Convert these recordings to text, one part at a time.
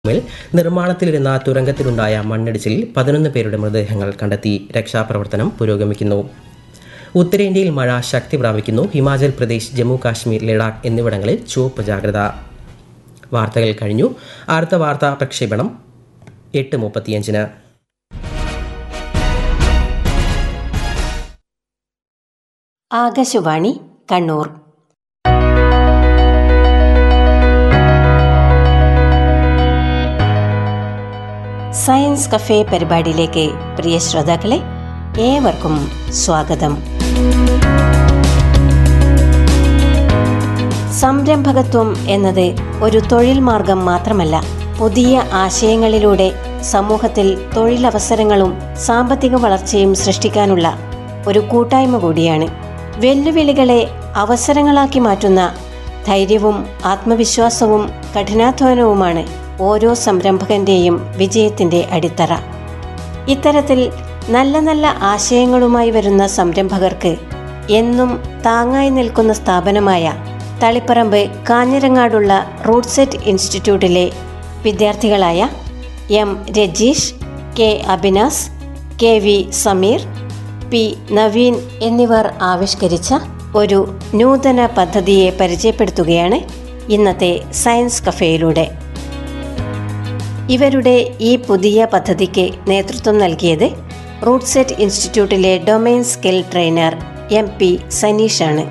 മേൽ നിർമ്മാണത്തിലിരുന്ന തുരങ്കത്തിലുണ്ടായ മണ്ണിടിച്ചിലിൽ പതിനൊന്ന് പേരുടെ മൃതദേഹങ്ങൾ കണ്ടെത്തി രക്ഷാപ്രവർത്തനം പുരോഗമിക്കുന്നു ഉത്തരേന്ത്യയിൽ മഴ ശക്തി പ്രാപിക്കുന്നു ഹിമാചൽ പ്രദേശ് ജമ്മു കാശ്മീർ ലഡാക്ക് എന്നിവിടങ്ങളിൽ ചുവപ്പ് ജാഗ്രത വാർത്തകൾ കഴിഞ്ഞു അടുത്ത വാർത്താ പ്രക്ഷേപണം എട്ട് മുപ്പത്തിയഞ്ചിന് ആകാശവാണി കണ്ണൂർ സയൻസ് കഫേ പരിപാടിയിലേക്ക് പ്രിയ ശ്രോതാക്കളെ ഏവർക്കും സ്വാഗതം സംരംഭകത്വം എന്നത് ഒരു തൊഴിൽ മാർഗം മാത്രമല്ല പുതിയ ആശയങ്ങളിലൂടെ സമൂഹത്തിൽ തൊഴിലവസരങ്ങളും സാമ്പത്തിക വളർച്ചയും സൃഷ്ടിക്കാനുള്ള ഒരു കൂട്ടായ്മ കൂടിയാണ് വെല്ലുവിളികളെ അവസരങ്ങളാക്കി മാറ്റുന്ന ധൈര്യവും ആത്മവിശ്വാസവും കഠിനാധ്വാനവുമാണ് ഓരോ സംരംഭകന്റെയും വിജയത്തിന്റെ അടിത്തറ ഇത്തരത്തിൽ നല്ല നല്ല ആശയങ്ങളുമായി വരുന്ന സംരംഭകർക്ക് എന്നും താങ്ങായി നിൽക്കുന്ന സ്ഥാപനമായ തളിപ്പറമ്പ് കാഞ്ഞിരങ്ങാടുള്ള റൂട്ട് സെറ്റ് ഇൻസ്റ്റിറ്റ്യൂട്ടിലെ വിദ്യാർത്ഥികളായ M Rajeesh K Abinas K V Sameer P Naveen എന്നിവർ ആവിഷ്കരിച്ച ഒരു നൂതന പദ്ധതിയെ പരിചയപ്പെടുത്തുകയാണ് ഇന്നത്തെ സയൻസ് കഫേയിലൂടെ ഇവരുടെ ഈ പുതിയ പദ്ധതിക്ക് നേതൃത്വം നൽകിയത് റൂട്ട് സെറ്റ് ഇൻസ്റ്റിറ്റ്യൂട്ടിലെ domain skill trainer M P സനീഷാണ്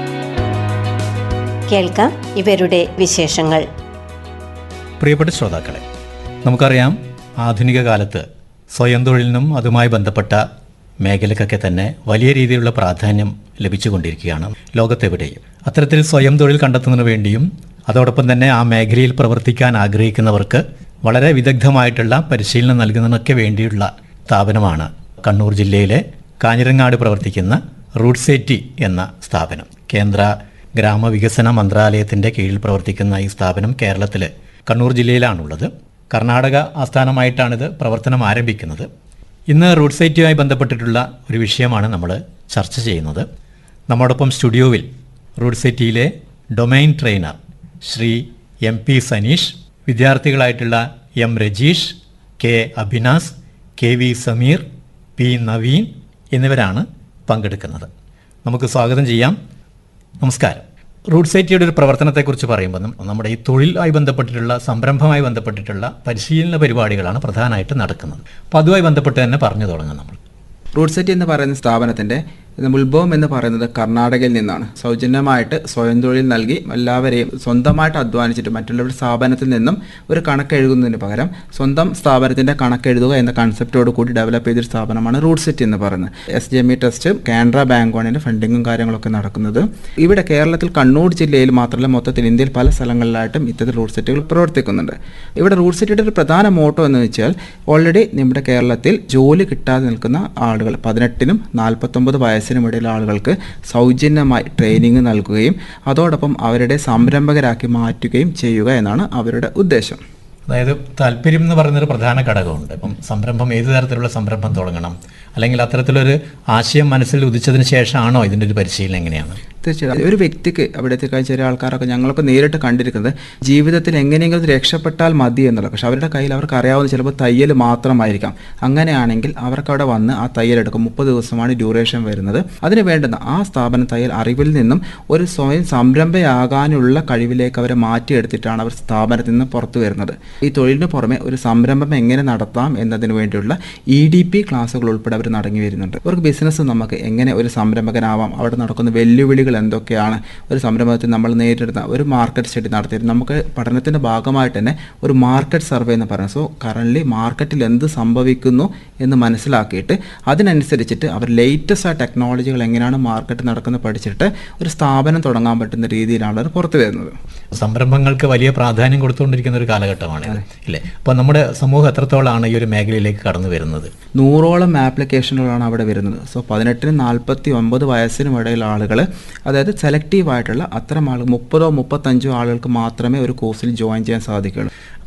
കേൾക്കാം ഇവരുടെ വിശേഷങ്ങൾ പ്രിയപ്പെട്ട ശ്രോതാക്കളെ നമുക്കറിയാം ആധുനിക കാലത്ത് സ്വയം തൊഴിലിനും അതുമായി ബന്ധപ്പെട്ട മേഖലക്കൊക്കെ തന്നെ വലിയ രീതിയിലുള്ള പ്രാധാന്യം ലഭിച്ചുകൊണ്ടിരിക്കുകയാണ് ലോകത്തെവിടെയും അത്തരത്തിൽ സ്വയം തൊഴിൽ കണ്ടെത്തുന്നതിന് വേണ്ടിയും അതോടൊപ്പം തന്നെ ആ മേഖലയിൽ പ്രവർത്തിക്കാൻ ആഗ്രഹിക്കുന്നവർക്ക് വളരെ വിദഗ്ധമായിട്ടുള്ള പരിശീലനം നൽകുന്നതിനൊക്കെ വേണ്ടിയുള്ള സ്ഥാപനമാണ് കണ്ണൂർ ജില്ലയിലെ കാഞ്ഞിരങ്ങാട് പ്രവർത്തിക്കുന്ന റൂട്ട് സേറ്റി എന്ന സ്ഥാപനം കേന്ദ്ര ഗ്രാമവികസന മന്ത്രാലയത്തിൻ്റെ കീഴിൽ പ്രവർത്തിക്കുന്ന ഈ സ്ഥാപനം കേരളത്തിലെ കണ്ണൂർ ജില്ലയിലാണുള്ളത് കർണാടക ആസ്ഥാനമായിട്ടാണിത് പ്രവർത്തനം ആരംഭിക്കുന്നത് ഇന്ന് റൂട്ട് സൈറ്റുമായി ബന്ധപ്പെട്ടിട്ടുള്ള ഒരു വിഷയമാണ് നമ്മൾ ചർച്ച ചെയ്യുന്നത് നമ്മോടൊപ്പം സ്റ്റുഡിയോവിൽ റൂട്ട് സൈറ്റിയിലെ domain trainer Sri M P Saneesh വിദ്യാർത്ഥികളായിട്ടുള്ള M Rajeesh K Abhinas K V Sameer P Naveen എന്നിവരാണ് പങ്കെടുക്കുന്നത് നമുക്ക് സ്വാഗതം ചെയ്യാം നമസ്കാരം റൂട്ട് സൈറ്റിയുടെ ഒരു പ്രവർത്തനത്തെക്കുറിച്ച് പറയുമ്പോൾ നം- നമ്മുടെ ഈ തൊഴിലുമായി ബന്ധപ്പെട്ടിട്ടുള്ള സംരംഭവുമായി ബന്ധപ്പെട്ടിട്ടുള്ള പരിശീലന പരിപാടികളാണ് പ്രധാനമായിട്ട് നടക്കുന്നത് അപ്പോൾ അതുമായി ബന്ധപ്പെട്ട് തന്നെ പറഞ്ഞു തുടങ്ങാം നമ്മൾ റൂട്ട് സെറ്റ് എന്ന് പറയുന്ന സ്ഥാപനത്തിന്റെ ഉത്ഭവം എന്ന് പറയുന്നത് കർണാടകയിൽ നിന്നാണ് സൗജന്യമായിട്ട് സ്വയം തൊഴിൽ നൽകി എല്ലാവരെയും സ്വന്തമായിട്ട് അധ്വാനിച്ചിട്ട് മറ്റുള്ളവരുടെ സ്ഥാപനത്തിൽ നിന്നും ഒരു കണക്ക് എഴുതുന്നതിന് പകരം സ്വന്തം സ്ഥാപനത്തിന്റെ കണക്ക് എഴുതുക എന്ന കൺസെപ്റ്റോട് കൂടി ഡെവലപ്പ് ചെയ്തൊരു സ്ഥാപനമാണ് റൂട്ട് സെറ്റ് എന്ന് പറയുന്നത് S G M E test Canara ബാങ്കാണിന്റെ ഫണ്ടിങ്ങും കാര്യങ്ങളൊക്കെ നടക്കുന്നത് ഇവിടെ കേരളത്തിൽ കണ്ണൂർ ജില്ലയിൽ മാത്രമല്ല മൊത്തത്തിൽ ഇന്ത്യയിൽ പല സ്ഥലങ്ങളിലായിട്ടും ഇത്തരത്തിൽ റൂട്ട് സെറ്റുകൾ പ്രവർത്തിക്കുന്നുണ്ട് ഇവിടെ റൂട്ട് സെറ്റിയുടെ ഒരു പ്രധാന മോട്ടോ എന്ന് വെച്ചാൽ ഓൾറെഡി നമ്മുടെ കേരളത്തിൽ ജോലി കിട്ടാതെ നിൽക്കുന്ന ആളുകൾ പതിനെട്ടിനും നാൽപ്പത്തൊമ്പത് വയസ്സിനും ഇടയിലുള്ള ആളുകൾക്ക് സൗജന്യമായി ട്രെയിനിങ് നൽകുകയും അതോടൊപ്പം അവരുടെ സംരംഭകരാക്കി മാറ്റുകയും ചെയ്യുക എന്നാണ് അവരുടെ ഉദ്ദേശം അതായത് താല്പര്യം എന്ന് പറയുന്നൊരു പ്രധാന ഘടകമുണ്ട് ഇപ്പം സംരംഭം ഏത് തരത്തിലുള്ള സംരംഭം തുടങ്ങണം അല്ലെങ്കിൽ അത്തരത്തിലൊരു ആശയം മനസ്സിൽ ഉദിച്ചതിന് ശേഷമാണോ ഇതിൻ്റെ ഒരു പരിശീലനം എങ്ങനെയാണ് തീർച്ചയായും ഒരു വ്യക്തിക്ക് അവിടുത്തെ ചില ആൾക്കാരൊക്കെ ഞങ്ങളൊക്കെ നേരിട്ട് കണ്ടിരിക്കുന്നത് ജീവിതത്തിൽ എങ്ങനെയെങ്കിലും രക്ഷപ്പെട്ടാൽ മതി എന്നുള്ളത് പക്ഷെ അവരുടെ കയ്യിൽ അവർക്ക് അറിയാവുന്ന ചിലപ്പോൾ തയ്യൽ മാത്രമായിരിക്കാം അങ്ങനെയാണെങ്കിൽ അവർക്ക് അവിടെ വന്ന് ആ തയ്യൽ എടുക്കും മുപ്പത് ദിവസമാണ് ഡ്യൂറേഷൻ വരുന്നത് അതിന് വേണ്ടുന്ന ആ സ്ഥാപനം തയ്യൽ അറിവിൽ നിന്നും ഒരു സ്വയം സംരംഭയാകാനുള്ള കഴിവിലേക്ക് അവരെ മാറ്റിയെടുത്തിട്ടാണ് അവർ സ്ഥാപനത്തിൽ നിന്ന് പുറത്തു വരുന്നത് ഈ തൊഴിലിന് പുറമെ ഒരു സംരംഭം എങ്ങനെ നടത്താം എന്നതിന് വേണ്ടിയുള്ള ഇ ഡി പി ക്ലാസ്സുകൾ ഉൾപ്പെടെ അവർ നടങ്ങി വരുന്നുണ്ട് അവർക്ക് ബിസിനസ് നമുക്ക് എങ്ങനെ ഒരു സംരംഭകനാവാം അവിടെ നടക്കുന്ന വെല്ലുവിളികൾ എന്തൊക്കെയാണ് ഒരു സംരംഭത്തിൽ നമ്മൾ നേരിടുന്ന ഒരു മാർക്കറ്റ് സ്റ്റഡി നടത്തിയിരുന്നു നമുക്ക് പഠനത്തിൻ്റെ ഭാഗമായിട്ട് തന്നെ ഒരു മാർക്കറ്റ് സർവേ എന്ന് പറയുന്നത് സോ കറൻ്റ് മാർക്കറ്റിൽ എന്ത് സംഭവിക്കുന്നു എന്ന് മനസ്സിലാക്കിയിട്ട് അതിനനുസരിച്ചിട്ട് അവർ ലേറ്റസ്റ്റ് ആ ടെക്നോളജികൾ എങ്ങനെയാണ് മാർക്കറ്റ് നടക്കുന്നത് പഠിച്ചിട്ട് ഒരു സ്ഥാപനം തുടങ്ങാൻ പറ്റുന്ന രീതിയിലാണ് അവർ പുറത്തു വരുന്നത് സംരംഭങ്ങൾക്ക് വലിയ പ്രാധാന്യം കൊടുത്തുകൊണ്ടിരിക്കുന്ന ഒരു കാലഘട്ടമാണ് ഇല്ലേ അപ്പോൾ നമ്മുടെ സമൂഹം എത്രത്തോളമാണ് ഈ ഒരു മേഖലയിലേക്ക് കടന്നു വരുന്നത് നൂറോളം ആപ്ലിക്കേഷനുകളാണ് അവിടെ വരുന്നത് സോ പതിനെട്ടിനും നാൽപ്പത്തി ഒമ്പത് വയസ്സിനും ഇടയിലുള്ള ആളുകൾ അതായത് സെലക്റ്റീവ് ആയിട്ടുള്ള അത്തരം ആളുകൾ മുപ്പതോ മുപ്പത്തഞ്ചോ ആളുകൾക്ക് മാത്രമേ ഒരു കോഴ്സിൽ ജോയിൻ ചെയ്യാൻ സാധിക്കുകയുള്ളൂ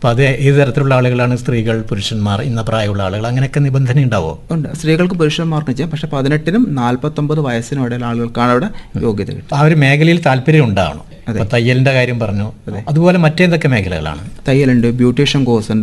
അപ്പോൾ അത് ഏത് തരത്തിലുള്ള ആളുകളാണ് സ്ത്രീകൾ പുരുഷന്മാർ ഇന്ന പ്രായമുള്ള ആളുകൾ അങ്ങനെയൊക്കെ നിബന്ധന ഉണ്ടാവോ ഉണ്ട് സ്ത്രീകൾക്ക് പുരുഷന്മാർക്കും ചെയ്യാം പക്ഷേ പതിനെട്ടിനും നാൽപ്പത്തൊമ്പത് വയസ്സിനും ഇടയിലുള്ള ആളുകൾക്കാണ് അവിടെ യോഗ്യത കിട്ടുക ആ ഒരു മേഖലയിൽ താല്പര്യം ഉണ്ടാവണം അപ്പോൾ തയ്യലിൻ്റെ കാര്യം പറഞ്ഞു അതുപോലെ മറ്റേതൊക്കെ മേഖലകളാണ് തയ്യലുണ്ട് ബ്യൂട്ടീഷ്യൻ കോഴ്സ് ഉണ്ട്